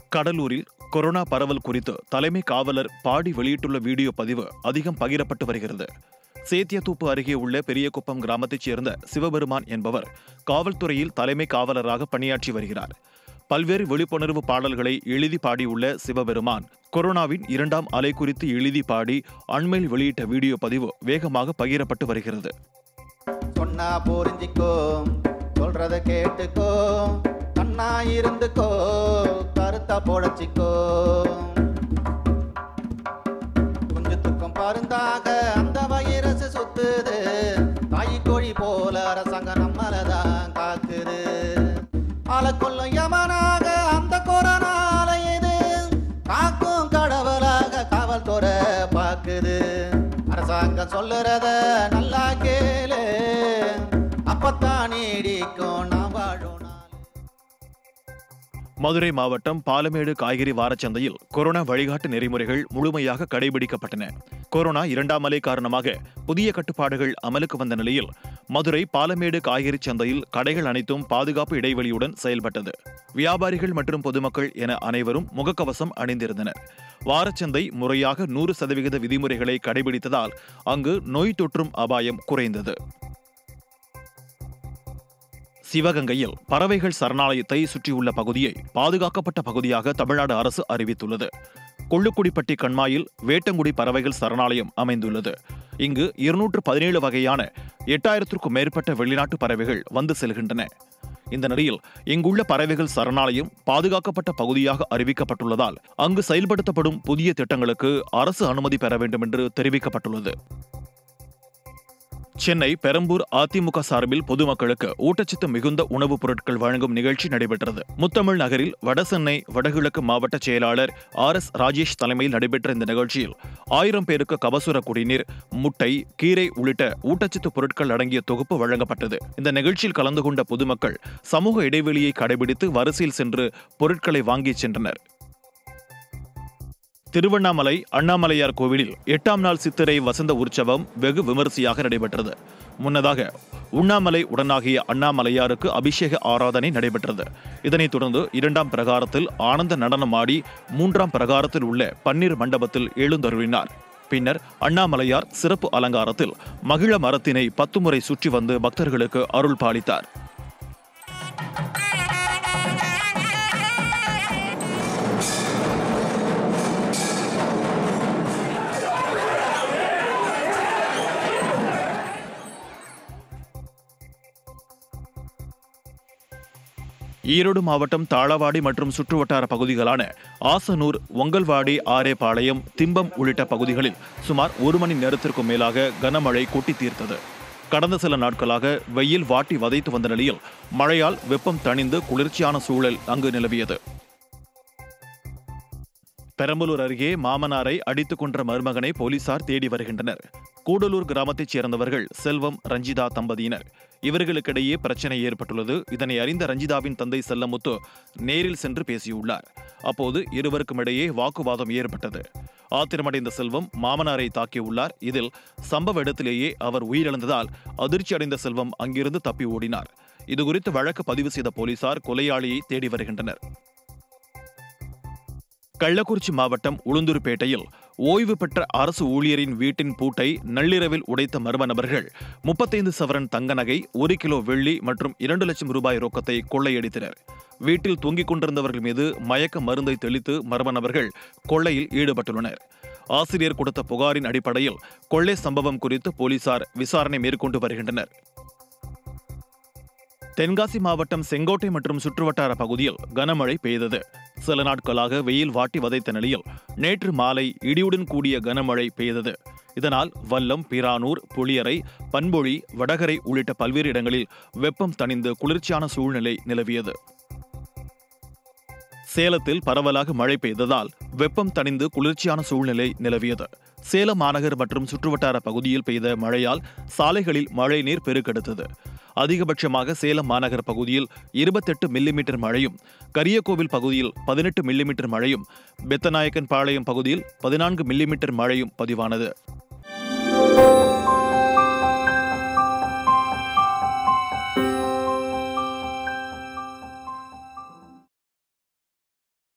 கடலூரில் கொரோனா பரவல் குறித்து தலைமை காவலர் பாடி வெளியிட்டுள்ள வீடியோ பதிவு அதிகம் பகிரப்பட்டு வருகிறது சேத்தியத்தூப்பு அருகே உள்ள பெரியகுப்பம் கிராமத்தைச் சேர்ந்த சிவபெருமான் என்பவர் காவல்துறையில் தலைமை காவலராக பணியாற்றி வருகிறார் பல்வேறு விழிப்புணர்வு பாடல்களை எழுதி பாடியுள்ள சிவபெருமான் கொரோனாவின் இரண்டாம் அலை குறித்து எழுதி பாடி அண்மையில் வெளியிட்ட வீடியோ பதிவு வேகமாக பகிரப்பட்டு வருகிறது சொன்னா புரிஞ்சிக்கோ சொல்றத கேட்டுக்கோ கண்ணா இருந்துக்கோ கருத்தா பொழைச்சிக்கோ குஞ்சுத்துக்கும் பருந்தாக அந்த வைரஸ் சுத்துது தாய் கோழி போல அரசாங்கம் நம்மளதான் காக்குது ஆளை கொல்லும் யமனாக அந்த கொரோனா அலையுது காக்கும் கடவுளாக காவல்துறை பாக்குது அரசாங்கம் சொல்லுறத நல்லா கேளு அப்பத்தான் நீடிக்கும் நான் வாழும் நாள் மதுரை மாவட்டம் பாலமேடு காய்கறி வாரச்சந்தையில் கொரோனா வழிகாட்டு நெறிமுறைகள் முழுமையாக கடைபிடிக்கப்பட்டன கொரோனா இரண்டாம் அலை காரணமாக புதிய கட்டுப்பாடுகள் அமலுக்கு வந்த நிலையில் மதுரை பாலமேடு காய்கறி சந்தையில் கடைகள் அனைத்தும் பாதுகாப்பு இடைவெளியுடன் செயல்பட்டது வியாபாரிகள் மற்றும் பொதுமக்கள் என அனைவரும் முகக்கவசம் அணிந்திருந்தனர் வாரச்சந்தை முறையாக நூறு சதவிகித விதிமுறைகளை கடைபிடித்ததால் அங்கு நோய் தொற்றும் அபாயம் குறைந்தது சிவகங்கையில் பறவைகள் சரணாலயத்தை சுற்றியுள்ள பகுதியை பாதுகாக்கப்பட்ட பகுதியாக தமிழ்நாடு அரசு அறிவித்துள்ளது கொள்ளுக்குடிப்பட்டி கண்மாயில் வேட்டங்குடி பறவைகள் சரணாலயம் அமைந்துள்ளது இங்கு இருநூற்று பதினேழு வகையான எட்டாயிரத்திற்கும் மேற்பட்ட வெளிநாட்டு பறவைகள் வந்து செல்கின்றன இந்த நிலையில் இங்குள்ள பறவைகள் சரணாலயம் பாதுகாக்கப்பட்ட பகுதியாக அறிவிக்கப்பட்டுள்ளதால் அங்கு செயல்படுத்தப்படும் புதிய திட்டங்களுக்கு அரசு அனுமதி பெற வேண்டும் என்று தெரிவிக்கப்பட்டுள்ளது சென்னை பெரம்பூர் அதிமுக சார்பில் பொதுமக்களுக்கு ஊட்டச்சத்து மிகுந்த உணவுப் பொருட்கள் வழங்கும் நிகழ்ச்சி நடைபெற்றது முத்தமிழ் நகரில் வடசென்னை வடகிழக்கு மாவட்ட செயலாளர் ஆர் எஸ் ராஜேஷ் தலைமையில் நடைபெற்ற இந்த நிகழ்ச்சியில் ஆயிரம் பேருக்கு கபசுர குடிநீர் முட்டை கீரை உள்ளிட்ட ஊட்டச்சத்து பொருட்கள் அடங்கிய தொகுப்பு வழங்கப்பட்டது இந்த நிகழ்ச்சியில் கலந்து கொண்ட பொதுமக்கள் சமூக இடைவெளியை கடைபிடித்து வரிசையில் சென்று பொருட்களை வாங்கிச் சென்றனர் திருவண்ணாமலை அண்ணாமலையார் கோவிலில் எட்டாம் நாள் சித்திரை வசந்த உற்சவம் வெகு விமரிசையாக நடைபெற்றது முன்னதாக உண்ணாமலை உடனாகிய அண்ணாமலையாருக்கு அபிஷேக ஆராதனை நடைபெற்றது இதனைத் தொடர்ந்து இரண்டாம் பிரகாரத்தில் ஆனந்த நடனமாடி மூன்றாம் பிரகாரத்தில் உள்ள பன்னீர் மண்டபத்தில் எழுந்தருளினார் பின்னர் அண்ணாமலையார் சிறப்பு அலங்காரத்தில் மகிழ மரத்தினை பத்து முறை சுற்றி வந்து பக்தர்களுக்கு அருள் பாலித்தார் ஈரோடு மாவட்டம் தாளவாடி மற்றும் சுற்றுவட்டார பகுதிகளான ஆசனூர் ஒங்கல்வாடி ஆரேபாளையம் திம்பம் உள்ளிட்ட பகுதிகளில் சுமார் ஒரு மணி நேரத்திற்கும் மேலாக கனமழை கொட்டி தீர்த்தது கடந்த சில நாட்களாக வெயில் வாட்டி வதைத்து வந்த நிலையில் மழையால் வெப்பம் தணிந்து குளிர்ச்சியான சூழல் அங்கு நிலவியது பெரம்பலூர் அருகே மாமனாரை அடித்துக் கொன்ற மருமகனை போலீசார் தேடி வருகின்றனர் கூடலூர் கிராமத்தைச் சேர்ந்தவர்கள் செல்வம் ரஞ்சிதா தம்பதியினர் இவர்களுக்கிடையே பிரச்சனை ஏற்பட்டுள்ளது இதனை அறிந்த ரஞ்சிதாவின் தந்தை செல்லமுத்து நேரில் சென்று பேசியுள்ளார் அப்போது இருவருக்கும் இடையே வாக்குவாதம் ஏற்பட்டது ஆத்திரமடைந்த செல்வம் மாமனாரை தாக்கியுள்ளார் இதில் சம்பவ இடத்திலேயே அவர் உயிரிழந்ததால் அதிர்ச்சி அடைந்த செல்வம் அங்கிருந்து தப்பி ஓடினார் இதுகுறித்து வழக்கு பதிவு செய்த போலீசார் கொலையாளியை தேடி வருகின்றனர் கள்ளக்குறிச்சி மாவட்டம் உளுந்தூர்பேட்டையில் ஓய்வு பெற்ற அரசு ஊழியரின் வீட்டின் பூட்டை நள்ளிரவில் உடைத்த மர்ம நபர்கள் முப்பத்தைந்து சவரன் தங்க நகை ஒரு கிலோ வெள்ளி மற்றும் இரண்டு லட்சம் ரூபாய் ரொக்கத்தை கொள்ளையடித்தனர் வீட்டில் தூங்கிக் கொண்டிருந்தவர்கள் மீது மயக்க மருந்தை தெளித்து மர்ம நபர்கள் கொள்ளையில் ஈடுபட்டுள்ளனர் ஆசிரியர் கொடுத்த புகாரின் அடிப்படையில் கொள்ளை சம்பவம் குறித்து போலீசார் விசாரணை மேற்கொண்டு வருகின்றனர் தென்காசி மாவட்டம் செங்கோட்டை மற்றும் சுற்றுவட்டார பகுதியில் கனமழை பெய்தது சில நாட்களாக வெயில் வாட்டி வதைத்த நிலையில் நேற்று மாலை இடியுடன் கூடிய கனமழை பெய்தது இதனால் வல்லம் பிரானூர் புளியரை பண்பொழி வடகரை உள்ளிட்ட பல்வேறு இடங்களில் வெப்பம் தணிந்து குளிர்ச்சியான சூழ்நிலை நிலவியது சேலத்தில் பரவலாக மழை பெய்ததால் வெப்பம் தணிந்து குளிர்ச்சியான சூழ்நிலை நிலவியது சேலம் மாநகர் மற்றும் சுற்றுவட்டார பகுதியில் பெய்த மழையால் சாலைகளில் மழைநீர் பெருக்கெடுத்தது அதிகபட்சமாக சேலம் மாநகர் பகுதியில் இருபத்தெட்டு மில்லிமீட்டர் மழையும் கரியக்கோவில் பகுதியில் பதினெட்டு மில்லிமீட்டர் மழையும் பெத்தநாயக்கன் பாளையம் பகுதியில் பதினான்கு மில்லிமீட்டர் மழையும் பதிவானது